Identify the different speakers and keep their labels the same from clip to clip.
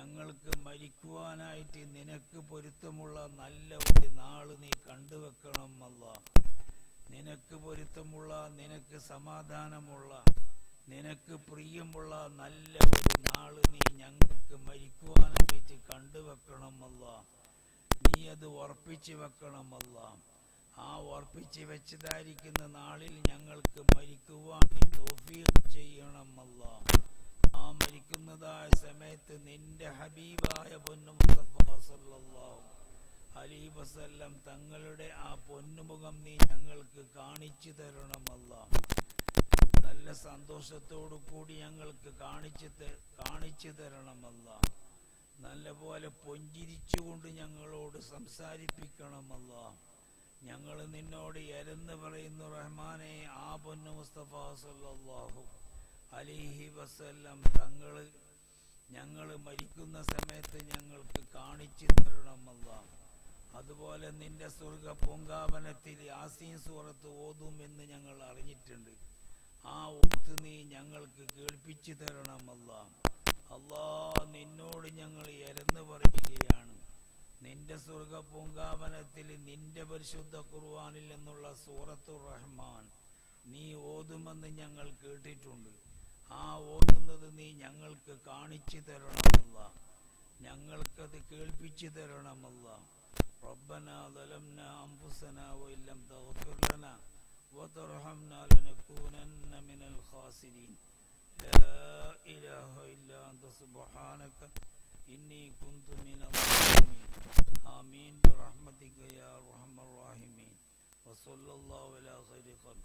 Speaker 1: ഞങ്ങൾക്ക് മരിക്കുവാനായിട്ട് നിനക്ക് പൊരുത്തമുള്ള നല്ല ഒരു നാള് നീ കണ്ടുവെക്കണം അല്ല നിനക്ക് പൊരുത്തമുള്ള നിനക്ക് സമാധാനമുള്ള നിനക്ക് പ്രിയമുള്ള നല്ല ഒരു നാള് നീ ഞങ്ങൾക്ക് മരിക്കുവാനായിട്ട് കണ്ടുവെക്കണം അല്ല നീ അത് ഉറപ്പിച്ചു വെക്കണം അല്ല ആ ഉറപ്പിച്ച് വെച്ചതായിരിക്കുന്ന നാളിൽ ഞങ്ങൾക്ക് മരിക്കുവാൻ നീ തൗഫീഖ് ചെയ്യണം അല്ല ആ മരിക്കുന്നതായ സമയത്ത് നിന്റെ ഹബീബായ പൊന്നു മുസ്തഫ സല്ലല്ലാഹു അലൈഹി വസല്ലം തങ്ങളുടെ ആ പൊന്നുമുഖം നീ ഞങ്ങൾക്ക് കാണിച്ചു തരണമല്ല നല്ല സന്തോഷത്തോടു കൂടി ഞങ്ങൾക്ക് കാണിച്ചു ത- കാണിച്ചു തരണമല്ല നല്ല പോലെ പൊഞ്ചിരിച്ചുകൊണ്ട് ഞങ്ങളോട് സംസാരിപ്പിക്കണമല്ല ഞങ്ങൾ നിന്നോട് എരന്ന് പറയുന്നു റഹ്മാനെ ആ പൊന്നു മുസ്തഫ സല്ലല്ലാഹു അലിഹി വസല്ലം തങ്ങള് ഞങ്ങൾ മരിക്കുന്ന സമയത്ത് ഞങ്ങൾക്ക് കാണിച്ചു തരണമല്ല അതുപോലെ നിന്റെ സ്വർഗ പൂങ്കാവനത്തിൽ ആസീൻ സൂറത്ത് ഓതുമെന്ന് ഞങ്ങൾ അറിഞ്ഞിട്ടുണ്ട് ആ ഓത്ത് നീ ഞങ്ങൾക്ക് കേൾപ്പിച്ചു തരണമല്ല അല്ലാ നിന്നോട് ഞങ്ങൾ എരന്ന് പറയുകയാണ് നിന്റെ സ്വർഗ പൂങ്കാവനത്തിൽ നിന്റെ പരിശുദ്ധ ഖുർആനിൽ നിന്നുള്ള സൂറത്തു റഹ്മാൻ നീ ഓതുമെന്ന് ഞങ്ങൾ കേട്ടിട്ടുണ്ട് ആ ഓതുന്നത് നീ ഞങ്ങൾക്ക് കാണിച്ചു തരണമല്ല ഞങ്ങൾക്കത് കേൾപ്പിച്ചു തരണമല്ല ربنا ظلمنا أنفسنا وإن لم تغفر لنا وترحمنا لنكونن من الخاسرين لا إله إلا أنت سبحانك إني كنت من الظالمين آمين برحمتك يا أرحم الراحمين وصلى الله على خير خلق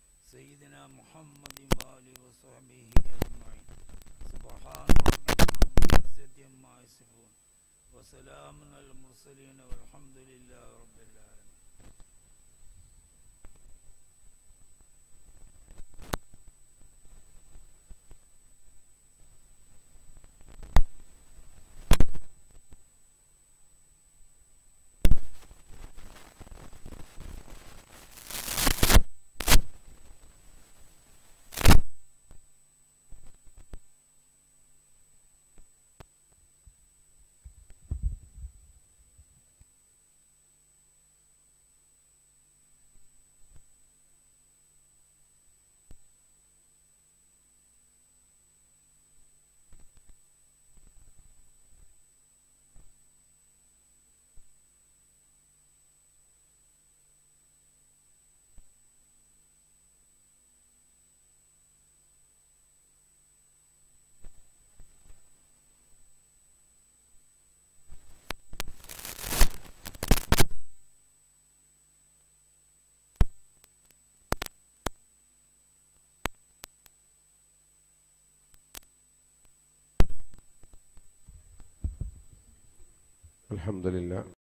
Speaker 1: سيدنا محمد وآله وصحبه أجمعين سبحان ربك رب العزة عما يصفون وسلام على المرسلين والحمد لله رب العالمين
Speaker 2: الحمد لله